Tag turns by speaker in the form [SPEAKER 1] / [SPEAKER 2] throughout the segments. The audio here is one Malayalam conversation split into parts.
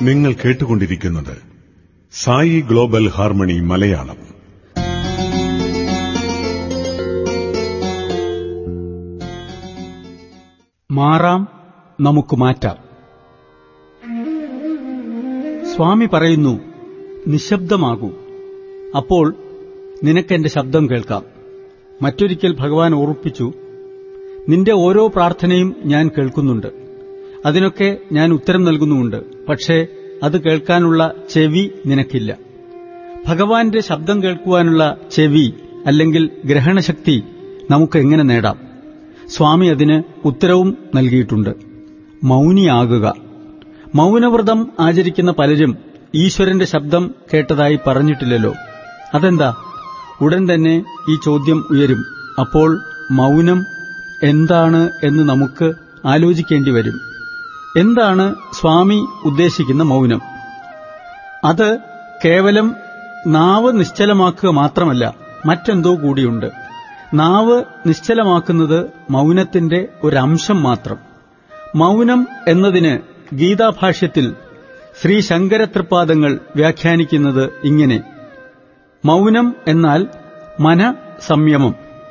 [SPEAKER 1] നിങ്ങൾ കേട്ടുകൊണ്ടിരിക്കുന്നത് സായി ഗ്ലോബൽ ഹാർമണി മലയാളം
[SPEAKER 2] മാറാം നമുക്ക് മാറ്റാം സ്വാമി പറയുന്നു നിശബ്ദമാകൂ അപ്പോൾ നിനക്കെന്റെ ശബ്ദം കേൾക്കാം മറ്റൊരിക്കൽ ഭഗവാൻ ഓർപ്പിച്ചു നിന്റെ ഓരോ പ്രാർത്ഥനയും ഞാൻ കേൾക്കുന്നുണ്ട് അതിനൊക്കെ ഞാൻ ഉത്തരം നൽകുന്നുമുണ്ട് പക്ഷേ അത് കേൾക്കാനുള്ള ചെവി നിനക്കില്ല ഭഗവാന്റെ ശബ്ദം കേൾക്കുവാനുള്ള ചെവി അല്ലെങ്കിൽ ഗ്രഹണശക്തി നമുക്ക് എങ്ങനെ നേടാം സ്വാമി അതിന് ഉത്തരവും നൽകിയിട്ടുണ്ട് മൗനിയാകുക മൗനവ്രതം ആചരിക്കുന്ന പലരും ഈശ്വരന്റെ ശബ്ദം കേട്ടതായി പറഞ്ഞിട്ടില്ലല്ലോ അതെന്താ ഉടൻ തന്നെ ഈ ചോദ്യം ഉയരും അപ്പോൾ മൗനം എന്താണ് എന്ന് നമുക്ക് ആലോചിക്കേണ്ടി വരും എന്താണ് സ്വാമി ഉദ്ദേശിക്കുന്ന മൗനം അത് കേവലം നാവ് നിശ്ചലമാക്കുക മാത്രമല്ല മറ്റെന്തോ കൂടിയുണ്ട് നാവ് നിശ്ചലമാക്കുന്നത് മൗനത്തിന്റെ ഒരംശം മാത്രം മൗനം എന്നതിന് ഗീതാഭാഷ്യത്തിൽ ശ്രീ ശങ്കരത്രിപാദങ്ങൾ വ്യാഖ്യാനിക്കുന്നത് ഇങ്ങനെ മൗനം എന്നാൽ മന സംയമം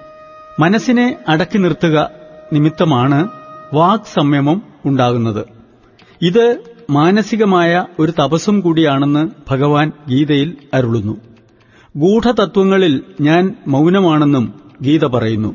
[SPEAKER 2] മനസ്സിനെ അടക്കി നിർത്തുക നിമിത്തമാണ് വാക് സംയമം ഉണ്ടാകുന്നത് ഇത് മാനസികമായ ഒരു തപസ്സും കൂടിയാണെന്ന് ഭഗവാൻ ഗീതയിൽ അരുളുന്നു ഗൂഢതത്വങ്ങളിൽ ഞാൻ മൗനമാണെന്നും ഗീത പറയുന്നു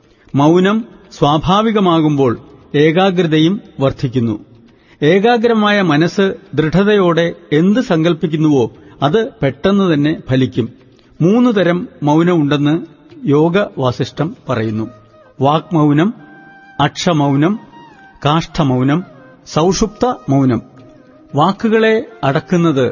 [SPEAKER 2] മൗനം സ്വാഭാവികമാകുമ്പോൾ ഏകാഗ്രതയും വർദ്ധിക്കുന്നു ഏകാഗ്രമായ മനസ്സ് ദൃഢതയോടെ എന്ത് സങ്കല്പിക്കുന്നുവോ അത് പെട്ടെന്ന് തന്നെ ഫലിക്കും മൂന്നു തരം മൗനമുണ്ടെന്ന് യോഗ വാസിഷ്ടം പറയുന്നു വാക്മൗനം അക്ഷമൗനം കാഷ്ഠമൗനം സൗഷുപ്ത മൗനം വാക്കുകളെ അടക്കുന്നത്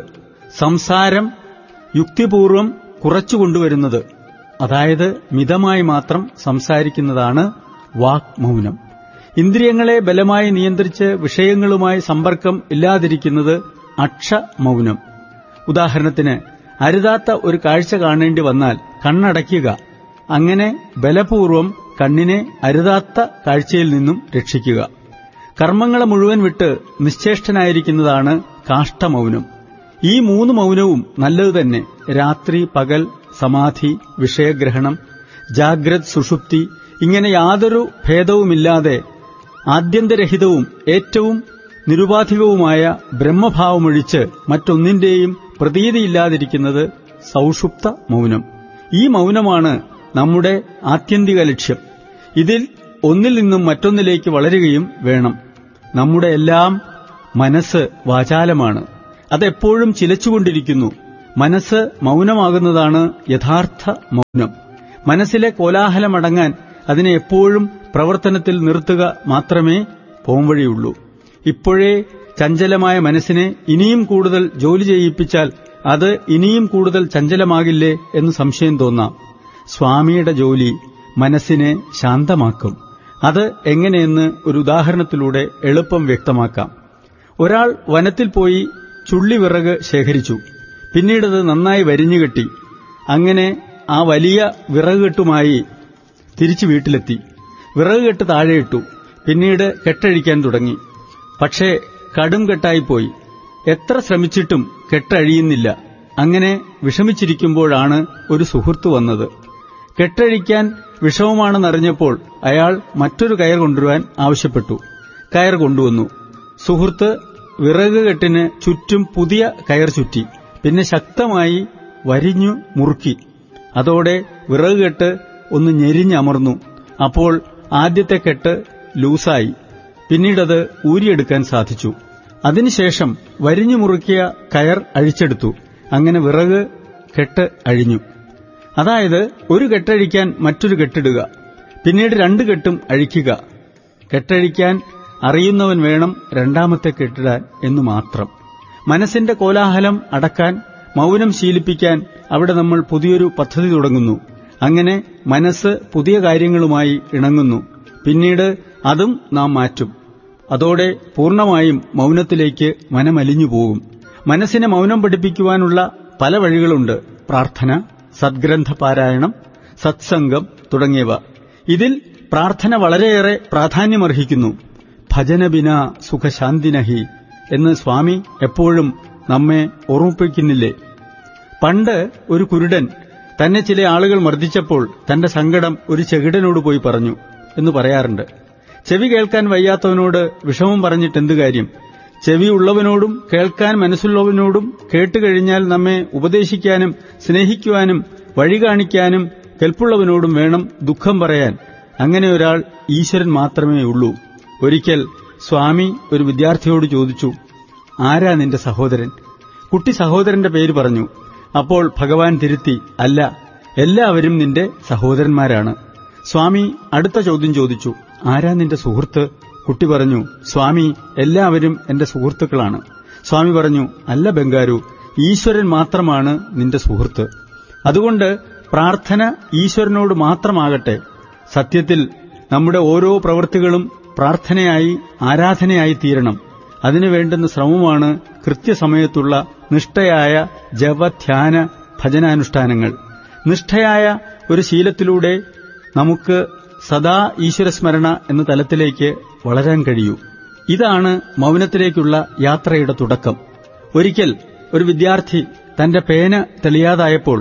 [SPEAKER 2] സംസാരം യുക്തിപൂർവം കുറച്ചുകൊണ്ടുവരുന്നത് അതായത് മിതമായി മാത്രം സംസാരിക്കുന്നതാണ് വാക്മൗനം ഇന്ദ്രിയങ്ങളെ ബലമായി നിയന്ത്രിച്ച് വിഷയങ്ങളുമായി സമ്പർക്കം ഇല്ലാതിരിക്കുന്നത് അക്ഷമൗനം ഉദാഹരണത്തിന് അരുതാത്ത ഒരു കാഴ്ച കാണേണ്ടി വന്നാൽ കണ്ണടയ്ക്കുക അങ്ങനെ ബലപൂർവം കണ്ണിനെ അരുതാത്ത കാഴ്ചയിൽ നിന്നും രക്ഷിക്കുക കർമ്മങ്ങളെ മുഴുവൻ വിട്ട് നിശ്ചേഷ്ടനായിരിക്കുന്നതാണ് കാഷ്ടമൗനം ഈ മൂന്ന് മൗനവും നല്ലതു തന്നെ രാത്രി പകൽ സമാധി വിഷയഗ്രഹണം ജാഗ്രത് സുഷുപ്തി ഇങ്ങനെ യാതൊരു ഭേദവുമില്ലാതെ ആദ്യന്തരഹിതവും ഏറ്റവും നിരുപാധികവുമായ ബ്രഹ്മഭാവമൊഴിച്ച് മറ്റൊന്നിന്റെയും പ്രതീതിയില്ലാതിരിക്കുന്നത് സൗഷുപ്ത മൗനം ഈ മൗനമാണ് നമ്മുടെ ആത്യന്തിക ലക്ഷ്യം ഇതിൽ ഒന്നിൽ നിന്നും മറ്റൊന്നിലേക്ക് വളരുകയും വേണം നമ്മുടെ എല്ലാം മനസ്സ് വാചാലമാണ് അതെപ്പോഴും ചിലച്ചുകൊണ്ടിരിക്കുന്നു മനസ്സ് മൗനമാകുന്നതാണ് യഥാർത്ഥ മൗനം മനസ്സിലെ കോലാഹലമടങ്ങാൻ അതിനെ എപ്പോഴും പ്രവർത്തനത്തിൽ നിർത്തുക മാത്രമേ പോംവഴിയുള്ളൂ ഇപ്പോഴേ ചഞ്ചലമായ മനസ്സിനെ ഇനിയും കൂടുതൽ ജോലി ചെയ്യിപ്പിച്ചാൽ അത് ഇനിയും കൂടുതൽ ചഞ്ചലമാകില്ലേ എന്ന് സംശയം തോന്നാം സ്വാമിയുടെ ജോലി മനസ്സിനെ ശാന്തമാക്കും അത് എങ്ങനെയെന്ന് ഒരു ഉദാഹരണത്തിലൂടെ എളുപ്പം വ്യക്തമാക്കാം ഒരാൾ വനത്തിൽ പോയി ചുള്ളിവിറക് ശേഖരിച്ചു പിന്നീടത് നന്നായി വരിഞ്ഞുകെട്ടി അങ്ങനെ ആ വലിയ വിറകുകെട്ടുമായി തിരിച്ചു വീട്ടിലെത്തി വിറകുകെട്ട് താഴെയിട്ടു പിന്നീട് കെട്ടഴിക്കാൻ തുടങ്ങി പക്ഷേ കടും കെട്ടായിപ്പോയി എത്ര ശ്രമിച്ചിട്ടും കെട്ടഴിയുന്നില്ല അങ്ങനെ വിഷമിച്ചിരിക്കുമ്പോഴാണ് ഒരു സുഹൃത്ത് വന്നത് കെട്ടഴിക്കാൻ വിഷമമാണെന്നറിഞ്ഞപ്പോൾ അയാൾ മറ്റൊരു കയർ കൊണ്ടുവരാൻ ആവശ്യപ്പെട്ടു കയർ കൊണ്ടുവന്നു സുഹൃത്ത് വിറക് കെട്ടിന് ചുറ്റും പുതിയ കയർ ചുറ്റി പിന്നെ ശക്തമായി വരിഞ്ഞു മുറുക്കി അതോടെ വിറക് കെട്ട് ഒന്ന് ഞെരിഞ്ഞമർന്നു അപ്പോൾ ആദ്യത്തെ കെട്ട് ലൂസായി പിന്നീടത് ഊരിയെടുക്കാൻ സാധിച്ചു അതിനുശേഷം വരിഞ്ഞു മുറുക്കിയ കയർ അഴിച്ചെടുത്തു അങ്ങനെ വിറക് കെട്ട് അഴിഞ്ഞു അതായത് ഒരു കെട്ടഴിക്കാൻ മറ്റൊരു കെട്ടിടുക പിന്നീട് രണ്ട് കെട്ടും അഴിക്കുക കെട്ടഴിക്കാൻ അറിയുന്നവൻ വേണം രണ്ടാമത്തെ കെട്ടിടാൻ എന്നു മാത്രം മനസ്സിന്റെ കോലാഹലം അടക്കാൻ മൗനം ശീലിപ്പിക്കാൻ അവിടെ നമ്മൾ പുതിയൊരു പദ്ധതി തുടങ്ങുന്നു അങ്ങനെ മനസ്സ് പുതിയ കാര്യങ്ങളുമായി ഇണങ്ങുന്നു പിന്നീട് അതും നാം മാറ്റും അതോടെ പൂർണ്ണമായും മൗനത്തിലേക്ക് മനമലിഞ്ഞു പോകും മനസ്സിനെ മൗനം പഠിപ്പിക്കുവാനുള്ള പല വഴികളുണ്ട് പ്രാർത്ഥന സദ്ഗ്രന്ഥ പാരായണം സത്സംഗം തുടങ്ങിയവ ഇതിൽ പ്രാർത്ഥന വളരെയേറെ പ്രാധാന്യമർഹിക്കുന്നു ഭജനബിന സുഖശാന്തിനഹി എന്ന് സ്വാമി എപ്പോഴും നമ്മെ ഓർമ്മിപ്പിക്കുന്നില്ലേ പണ്ട് ഒരു കുരുടൻ തന്നെ ചില ആളുകൾ മർദ്ദിച്ചപ്പോൾ തന്റെ സങ്കടം ഒരു ചെകിടനോട് പോയി പറഞ്ഞു എന്ന് പറയാറുണ്ട് ചെവി കേൾക്കാൻ വയ്യാത്തവനോട് വിഷമം പറഞ്ഞിട്ടെന്ത് കാര്യം ചെവിയുള്ളവനോടും കേൾക്കാൻ മനസ്സുള്ളവനോടും കേട്ടുകഴിഞ്ഞാൽ നമ്മെ ഉപദേശിക്കാനും സ്നേഹിക്കുവാനും വഴി കാണിക്കാനും കെൽപ്പുള്ളവനോടും വേണം ദുഃഖം പറയാൻ അങ്ങനെ ഒരാൾ ഈശ്വരൻ മാത്രമേ ഉള്ളൂ ഒരിക്കൽ സ്വാമി ഒരു വിദ്യാർത്ഥിയോട് ചോദിച്ചു ആരാ നിന്റെ സഹോദരൻ കുട്ടി സഹോദരന്റെ പേര് പറഞ്ഞു അപ്പോൾ ഭഗവാൻ തിരുത്തി അല്ല എല്ലാവരും നിന്റെ സഹോദരന്മാരാണ് സ്വാമി അടുത്ത ചോദ്യം ചോദിച്ചു ആരാ നിന്റെ സുഹൃത്ത് കുട്ടി പറഞ്ഞു സ്വാമി എല്ലാവരും എന്റെ സുഹൃത്തുക്കളാണ് സ്വാമി പറഞ്ഞു അല്ല ബംഗാരു ഈശ്വരൻ മാത്രമാണ് നിന്റെ സുഹൃത്ത് അതുകൊണ്ട് പ്രാർത്ഥന ഈശ്വരനോട് മാത്രമാകട്ടെ സത്യത്തിൽ നമ്മുടെ ഓരോ പ്രവൃത്തികളും പ്രാർത്ഥനയായി ആരാധനയായി തീരണം അതിനു വേണ്ടുന്ന ശ്രമമാണ് കൃത്യസമയത്തുള്ള നിഷ്ഠയായ ജപധ്യാന ഭജനാനുഷ്ഠാനങ്ങൾ നിഷ്ഠയായ ഒരു ശീലത്തിലൂടെ നമുക്ക് സദാ ഈശ്വരസ്മരണ എന്ന തലത്തിലേക്ക് വളരാൻ കഴിയൂ ഇതാണ് മൗനത്തിലേക്കുള്ള യാത്രയുടെ തുടക്കം ഒരിക്കൽ ഒരു വിദ്യാർത്ഥി തന്റെ പേന തെളിയാതായപ്പോൾ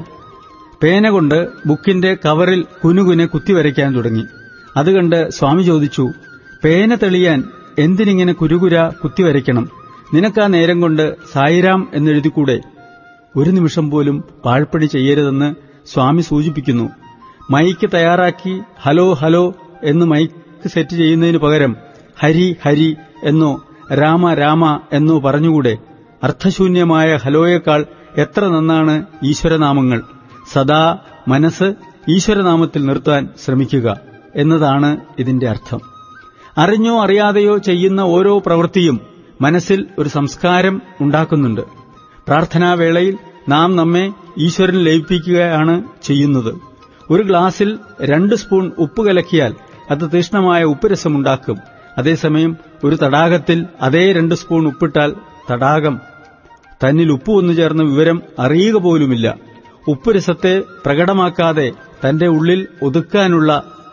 [SPEAKER 2] പേന കൊണ്ട് ബുക്കിന്റെ കവറിൽ കുനുകുനെ കുത്തിവരയ്ക്കാൻ തുടങ്ങി അതുകണ്ട് സ്വാമി ചോദിച്ചു പേന തെളിയാൻ എന്തിനിങ്ങനെ കുരുകുര കുത്തിവരയ്ക്കണം നിനക്കാ നേരം കൊണ്ട് സായിരാം എന്നെഴുതിക്കൂടെ ഒരു നിമിഷം പോലും പാഴ്പ്പണി ചെയ്യരുതെന്ന് സ്വാമി സൂചിപ്പിക്കുന്നു മൈക്ക് തയ്യാറാക്കി ഹലോ ഹലോ എന്ന് മൈക്ക് സെറ്റ് ചെയ്യുന്നതിനു പകരം ഹരി ഹരി എന്നോ രാമ രാമ എന്നോ പറഞ്ഞുകൂടെ അർത്ഥശൂന്യമായ ഹലോയേക്കാൾ എത്ര നന്നാണ് ഈശ്വരനാമങ്ങൾ സദാ മനസ്സ് ഈശ്വരനാമത്തിൽ നിർത്താൻ ശ്രമിക്കുക എന്നതാണ് ഇതിന്റെ അർത്ഥം അറിഞ്ഞോ അറിയാതെയോ ചെയ്യുന്ന ഓരോ പ്രവൃത്തിയും മനസ്സിൽ ഒരു സംസ്കാരം ഉണ്ടാക്കുന്നുണ്ട് പ്രാർത്ഥനാവേളയിൽ നാം നമ്മെ ഈശ്വരൻ ലയിപ്പിക്കുകയാണ് ചെയ്യുന്നത് ഒരു ഗ്ലാസിൽ രണ്ട് സ്പൂൺ ഉപ്പ് കലക്കിയാൽ അത് തീഷ്ണമായ ഉപ്പുരസമുണ്ടാക്കും അതേസമയം ഒരു തടാകത്തിൽ അതേ രണ്ട് സ്പൂൺ ഉപ്പിട്ടാൽ തടാകം തന്നിൽ ഉപ്പ് വന്നു ചേർന്ന വിവരം അറിയുക പോലുമില്ല ഉപ്പുരസത്തെ പ്രകടമാക്കാതെ തന്റെ ഉള്ളിൽ ഒതുക്കാനുള്ള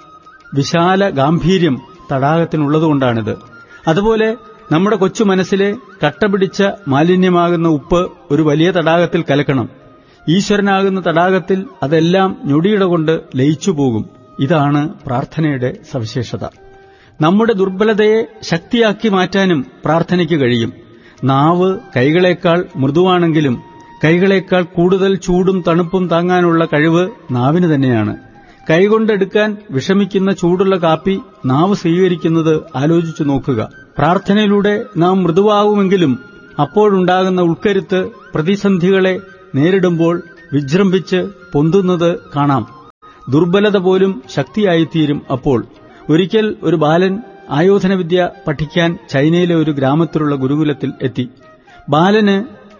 [SPEAKER 2] വിശാല ഗാംഭീര്യം തടാകത്തിനുള്ളതുകൊണ്ടാണിത് അതുപോലെ നമ്മുടെ കൊച്ചു മനസ്സിലെ കട്ടപിടിച്ച മാലിന്യമാകുന്ന ഉപ്പ് ഒരു വലിയ തടാകത്തിൽ കലക്കണം ഈശ്വരനാകുന്ന തടാകത്തിൽ അതെല്ലാം ഞൊടിയിട കൊണ്ട് ലയിച്ചു പോകും ഇതാണ് പ്രാർത്ഥനയുടെ സവിശേഷത നമ്മുടെ ദുർബലതയെ ശക്തിയാക്കി മാറ്റാനും പ്രാർത്ഥനയ്ക്ക് കഴിയും നാവ് കൈകളേക്കാൾ മൃദുവാണെങ്കിലും കൈകളേക്കാൾ കൂടുതൽ ചൂടും തണുപ്പും താങ്ങാനുള്ള കഴിവ് നാവിന് തന്നെയാണ് കൈകൊണ്ടെടുക്കാൻ വിഷമിക്കുന്ന ചൂടുള്ള കാപ്പി നാവ് സ്വീകരിക്കുന്നത് ആലോചിച്ചു നോക്കുക പ്രാർത്ഥനയിലൂടെ നാം മൃദുവാകുമെങ്കിലും അപ്പോഴുണ്ടാകുന്ന ഉൾക്കരുത്ത് പ്രതിസന്ധികളെ നേരിടുമ്പോൾ വിജൃംഭിച്ച് പൊന്തുന്നത് കാണാം ദുർബലത പോലും ശക്തിയായിത്തീരും അപ്പോൾ ഒരിക്കൽ ഒരു ബാലൻ ആയോധനവിദ്യ പഠിക്കാൻ ചൈനയിലെ ഒരു ഗ്രാമത്തിലുള്ള ഗുരുകുലത്തിൽ എത്തി ബാലന്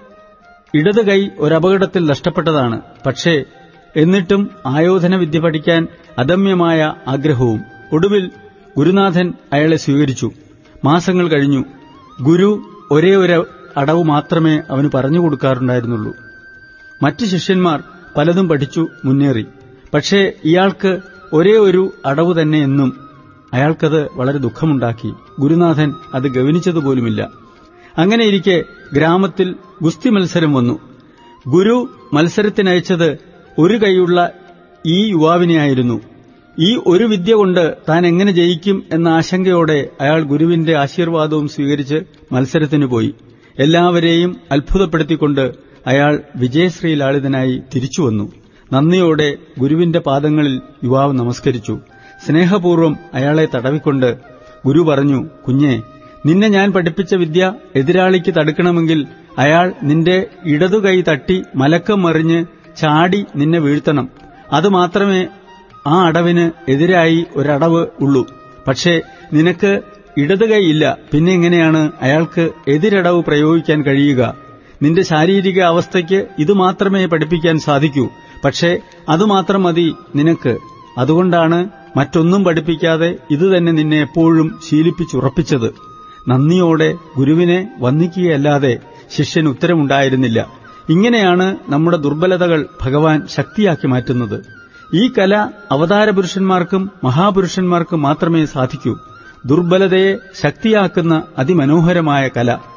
[SPEAKER 2] ഇടത് കൈ ഒരപകടത്തിൽ നഷ്ടപ്പെട്ടതാണ് പക്ഷേ എന്നിട്ടും ആയോധനവിദ്യ പഠിക്കാൻ അദമ്യമായ ആഗ്രഹവും ഒടുവിൽ ഗുരുനാഥൻ അയാളെ സ്വീകരിച്ചു മാസങ്ങൾ കഴിഞ്ഞു ഗുരു ഒരേ ഒരു അടവ് മാത്രമേ അവന് പറഞ്ഞു കൊടുക്കാറുണ്ടായിരുന്നുള്ളൂ മറ്റു ശിഷ്യന്മാർ പലതും പഠിച്ചു മുന്നേറി പക്ഷേ ഇയാൾക്ക് ഒരേ ഒരു അടവ് തന്നെ എന്നും അയാൾക്കത് വളരെ ദുഃഖമുണ്ടാക്കി ഗുരുനാഥൻ അത് ഗവനിച്ചതുപോലുമില്ല അങ്ങനെയിരിക്കെ ഗ്രാമത്തിൽ ഗുസ്തി മത്സരം വന്നു ഗുരു മത്സരത്തിനയച്ചത് ഒരു കൈയുള്ള ഈ യുവാവിനെയായിരുന്നു ഈ ഒരു വിദ്യ കൊണ്ട് താൻ എങ്ങനെ ജയിക്കും എന്ന ആശങ്കയോടെ അയാൾ ഗുരുവിന്റെ ആശീർവാദവും സ്വീകരിച്ച് മത്സരത്തിനു പോയി എല്ലാവരെയും അത്ഭുതപ്പെടുത്തിക്കൊണ്ട് അയാൾ വിജയശ്രീലാളിതനായി തിരിച്ചുവന്നു നന്ദിയോടെ ഗുരുവിന്റെ പാദങ്ങളിൽ യുവാവ് നമസ്കരിച്ചു സ്നേഹപൂർവ്വം അയാളെ തടവിക്കൊണ്ട് ഗുരു പറഞ്ഞു കുഞ്ഞെ നിന്നെ ഞാൻ പഠിപ്പിച്ച വിദ്യ എതിരാളിക്ക് തടുക്കണമെങ്കിൽ അയാൾ നിന്റെ ഇടതുകൈ തട്ടി മലക്കം മറിഞ്ഞ് ചാടി നിന്നെ വീഴ്ത്തണം അതുമാത്രമേ ആ അടവിന് എതിരായി ഒരടവ് ഉള്ളൂ പക്ഷേ നിനക്ക് ഇടത് കൈയില്ല പിന്നെ എങ്ങനെയാണ് അയാൾക്ക് എതിരടവ് പ്രയോഗിക്കാൻ കഴിയുക നിന്റെ ശാരീരിക അവസ്ഥയ്ക്ക് ഇത് മാത്രമേ പഠിപ്പിക്കാൻ സാധിക്കൂ പക്ഷേ അതുമാത്രം മതി നിനക്ക് അതുകൊണ്ടാണ് മറ്റൊന്നും പഠിപ്പിക്കാതെ ഇതുതന്നെ നിന്നെ എപ്പോഴും ശീലിപ്പിച്ചുറപ്പിച്ചത് നന്ദിയോടെ ഗുരുവിനെ വന്ദിക്കുകയല്ലാതെ ശിഷ്യന് ഉത്തരമുണ്ടായിരുന്നില്ല ഇങ്ങനെയാണ് നമ്മുടെ ദുർബലതകൾ ഭഗവാൻ ശക്തിയാക്കി മാറ്റുന്നത് ഈ കല അവതാരപുരുഷന്മാർക്കും മഹാപുരുഷന്മാർക്കും മാത്രമേ സാധിക്കൂ ദുർബലതയെ ശക്തിയാക്കുന്ന അതിമനോഹരമായ കല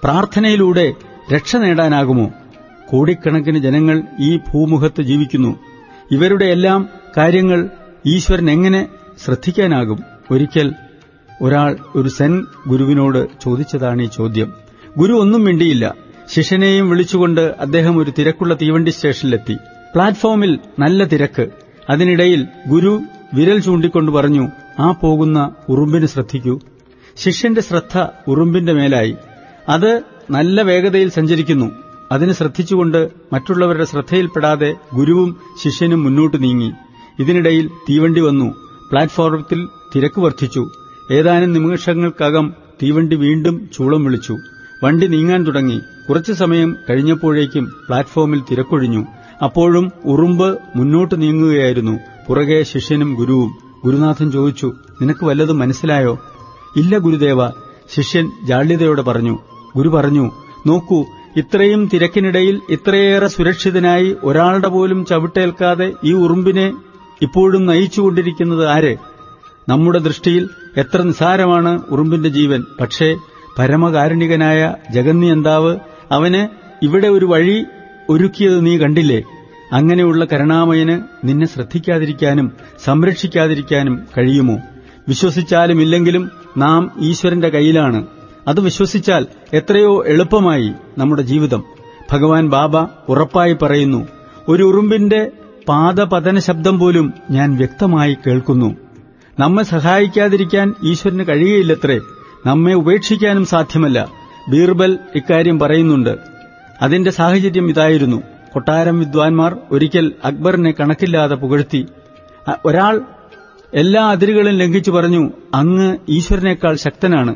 [SPEAKER 2] പ്രാർത്ഥനയിലൂടെ രക്ഷ നേടാനാകുമോ കോടിക്കണക്കിന് ജനങ്ങൾ ഈ ഭൂമുഖത്ത് ജീവിക്കുന്നു ഇവരുടെ എല്ലാം കാര്യങ്ങൾ ഈശ്വരൻ എങ്ങനെ ശ്രദ്ധിക്കാനാകും ഒരിക്കൽ ഒരാൾ ഒരു സെൻ ഗുരുവിനോട് ചോദിച്ചതാണ് ഈ ചോദ്യം ഗുരു ഒന്നും മിണ്ടിയില്ല ശിഷ്യനെയും വിളിച്ചുകൊണ്ട് അദ്ദേഹം ഒരു തിരക്കുള്ള തീവണ്ടി സ്റ്റേഷനിലെത്തി പ്ലാറ്റ്ഫോമിൽ നല്ല തിരക്ക് അതിനിടയിൽ ഗുരു വിരൽ ചൂണ്ടിക്കൊണ്ട് പറഞ്ഞു ആ പോകുന്ന ഉറുമ്പിന് ശ്രദ്ധിക്കൂ ശിഷ്യന്റെ ശ്രദ്ധ ഉറുമ്പിന്റെ മേലായി അത് നല്ല വേഗതയിൽ സഞ്ചരിക്കുന്നു അതിന് ശ്രദ്ധിച്ചുകൊണ്ട് മറ്റുള്ളവരുടെ ശ്രദ്ധയിൽപ്പെടാതെ ഗുരുവും ശിഷ്യനും മുന്നോട്ട് നീങ്ങി ഇതിനിടയിൽ തീവണ്ടി വന്നു പ്ലാറ്റ്ഫോറത്തിൽ തിരക്ക് വർദ്ധിച്ചു ഏതാനും നിമിഷങ്ങൾക്കകം തീവണ്ടി വീണ്ടും ചൂളം വിളിച്ചു വണ്ടി നീങ്ങാൻ തുടങ്ങി കുറച്ചു സമയം കഴിഞ്ഞപ്പോഴേക്കും പ്ലാറ്റ്ഫോമിൽ തിരക്കൊഴിഞ്ഞു അപ്പോഴും ഉറുമ്പ് മുന്നോട്ട് നീങ്ങുകയായിരുന്നു പുറകെ ശിഷ്യനും ഗുരുവും ഗുരുനാഥൻ ചോദിച്ചു നിനക്ക് വല്ലതും മനസ്സിലായോ ഇല്ല ഗുരുദേവ ശിഷ്യൻ ജാള്യതയോടെ പറഞ്ഞു ഗുരു പറഞ്ഞു നോക്കൂ ഇത്രയും തിരക്കിനിടയിൽ ഇത്രയേറെ സുരക്ഷിതനായി ഒരാളുടെ പോലും ചവിട്ടേൽക്കാതെ ഈ ഉറുമ്പിനെ ഇപ്പോഴും നയിച്ചുകൊണ്ടിരിക്കുന്നത് ആര് നമ്മുടെ ദൃഷ്ടിയിൽ എത്ര നിസാരമാണ് ഉറുമ്പിന്റെ ജീവൻ പക്ഷേ പരമകാരുണികനായ ജഗന്നിയന്താവ് അവന് ഇവിടെ ഒരു വഴി ഒരുക്കിയത് നീ കണ്ടില്ലേ അങ്ങനെയുള്ള കരുണാമയന് നിന്നെ ശ്രദ്ധിക്കാതിരിക്കാനും സംരക്ഷിക്കാതിരിക്കാനും കഴിയുമോ വിശ്വസിച്ചാലും ഇല്ലെങ്കിലും നാം ഈശ്വരന്റെ കയ്യിലാണ് അത് വിശ്വസിച്ചാൽ എത്രയോ എളുപ്പമായി നമ്മുടെ ജീവിതം ഭഗവാൻ ബാബ ഉറപ്പായി പറയുന്നു ഒരു ഉറുമ്പിന്റെ പാദപതന ശബ്ദം പോലും ഞാൻ വ്യക്തമായി കേൾക്കുന്നു നമ്മെ സഹായിക്കാതിരിക്കാൻ ഈശ്വരന് കഴിയുകയില്ലത്രേ നമ്മെ ഉപേക്ഷിക്കാനും സാധ്യമല്ല ബീർബൽ ഇക്കാര്യം പറയുന്നുണ്ട് അതിന്റെ സാഹചര്യം ഇതായിരുന്നു കൊട്ടാരം വിദ്വാൻമാർ ഒരിക്കൽ അക്ബറിനെ കണക്കില്ലാതെ പുകഴ്ത്തി ഒരാൾ എല്ലാ അതിരുകളും ലംഘിച്ചു പറഞ്ഞു അങ്ങ് ഈശ്വരനേക്കാൾ ശക്തനാണ്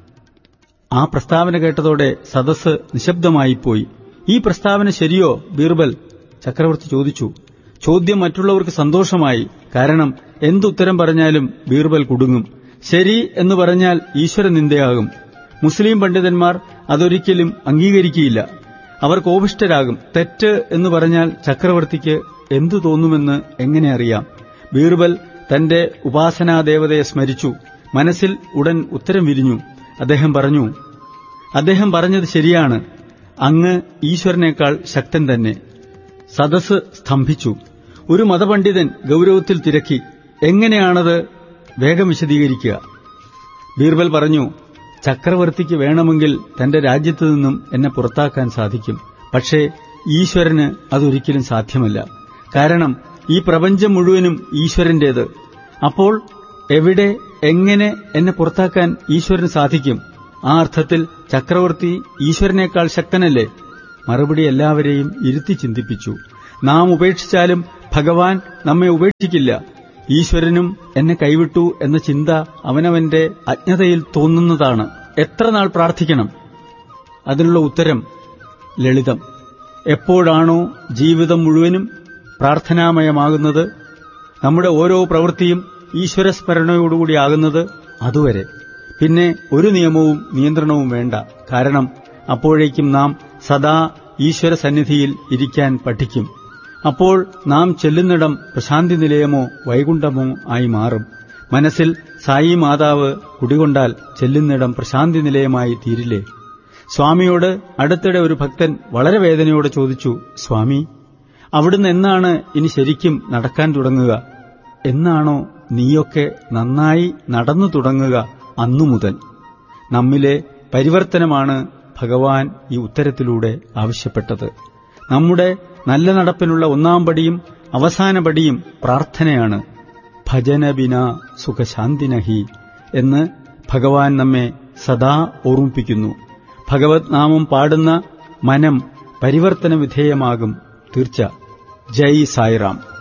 [SPEAKER 2] ആ പ്രസ്താവന കേട്ടതോടെ സദസ് നിശബ്ദമായിപ്പോയി ഈ പ്രസ്താവന ശരിയോ ബീർബൽ ചക്രവർത്തി ചോദിച്ചു ചോദ്യം മറ്റുള്ളവർക്ക് സന്തോഷമായി കാരണം എന്തുത്തരം പറഞ്ഞാലും ബീർബൽ കുടുങ്ങും ശരി എന്ന് പറഞ്ഞാൽ ഈശ്വര നിന്ദയാകും മുസ്ലിം പണ്ഡിതന്മാർ അതൊരിക്കലും അംഗീകരിക്കുകയില്ല അവർ കോപിഷ്ടരാകും തെറ്റ് എന്ന് പറഞ്ഞാൽ ചക്രവർത്തിക്ക് എന്തു തോന്നുമെന്ന് എങ്ങനെ അറിയാം ബീർബൽ തന്റെ ഉപാസനാദേവതയെ സ്മരിച്ചു മനസ്സിൽ ഉടൻ ഉത്തരം വിരിഞ്ഞു അദ്ദേഹം പറഞ്ഞു അദ്ദേഹം പറഞ്ഞത് ശരിയാണ് അങ്ങ് ഈശ്വരനേക്കാൾ ശക്തൻ തന്നെ സദസ് സ്തംഭിച്ചു ഒരു മതപണ്ഡിതൻ ഗൌരവത്തിൽ തിരക്കി എങ്ങനെയാണത് വേഗം വിശദീകരിക്കുക ബീർബൽ പറഞ്ഞു ചക്രവർത്തിക്ക് വേണമെങ്കിൽ തന്റെ രാജ്യത്തു നിന്നും എന്നെ പുറത്താക്കാൻ സാധിക്കും പക്ഷേ ഈശ്വരന് അതൊരിക്കലും സാധ്യമല്ല കാരണം ഈ പ്രപഞ്ചം മുഴുവനും ഈശ്വരന്റേത് അപ്പോൾ എവിടെ എങ്ങനെ എന്നെ പുറത്താക്കാൻ ഈശ്വരന് സാധിക്കും ആ അർത്ഥത്തിൽ ചക്രവർത്തി ഈശ്വരനേക്കാൾ ശക്തനല്ലേ മറുപടി എല്ലാവരെയും ഇരുത്തി ചിന്തിപ്പിച്ചു നാം ഉപേക്ഷിച്ചാലും ഭഗവാൻ നമ്മെ ഉപേക്ഷിക്കില്ല ഈശ്വരനും എന്നെ കൈവിട്ടു എന്ന ചിന്ത അവനവന്റെ അജ്ഞതയിൽ തോന്നുന്നതാണ് എത്ര നാൾ പ്രാർത്ഥിക്കണം അതിനുള്ള ഉത്തരം ലളിതം എപ്പോഴാണോ ജീവിതം മുഴുവനും പ്രാർത്ഥനാമയമാകുന്നത് നമ്മുടെ ഓരോ പ്രവൃത്തിയും ഈശ്വരസ്മരണയോടുകൂടിയാകുന്നത് അതുവരെ പിന്നെ ഒരു നിയമവും നിയന്ത്രണവും വേണ്ട കാരണം അപ്പോഴേക്കും നാം സദാ ഈശ്വര സന്നിധിയിൽ ഇരിക്കാൻ പഠിക്കും അപ്പോൾ നാം ചെല്ലുന്നിടം പ്രശാന്തി നിലയമോ വൈകുണ്ഠമോ ആയി മാറും മനസ്സിൽ സായി മാതാവ് കുടികൊണ്ടാൽ ചെല്ലുന്നിടം പ്രശാന്തി നിലയമായി തീരില്ലേ സ്വാമിയോട് അടുത്തിടെ ഒരു ഭക്തൻ വളരെ വേദനയോടെ ചോദിച്ചു സ്വാമി അവിടുന്ന് എന്നാണ് ഇനി ശരിക്കും നടക്കാൻ തുടങ്ങുക എന്നാണോ നീയൊക്കെ നന്നായി നടന്നു തുടങ്ങുക അന്നു മുതൽ നമ്മിലെ പരിവർത്തനമാണ് ഭഗവാൻ ഈ ഉത്തരത്തിലൂടെ ആവശ്യപ്പെട്ടത് നമ്മുടെ നല്ല നടപ്പിനുള്ള ഒന്നാം പടിയും അവസാന പടിയും പ്രാർത്ഥനയാണ് ഭജനബിന സുഖശാന്തിനഹി എന്ന് ഭഗവാൻ നമ്മെ സദാ ഓർമ്മിപ്പിക്കുന്നു ഭഗവത് നാമം പാടുന്ന മനം പരിവർത്തന വിധേയമാകും തീർച്ച ജയ് സായിറാം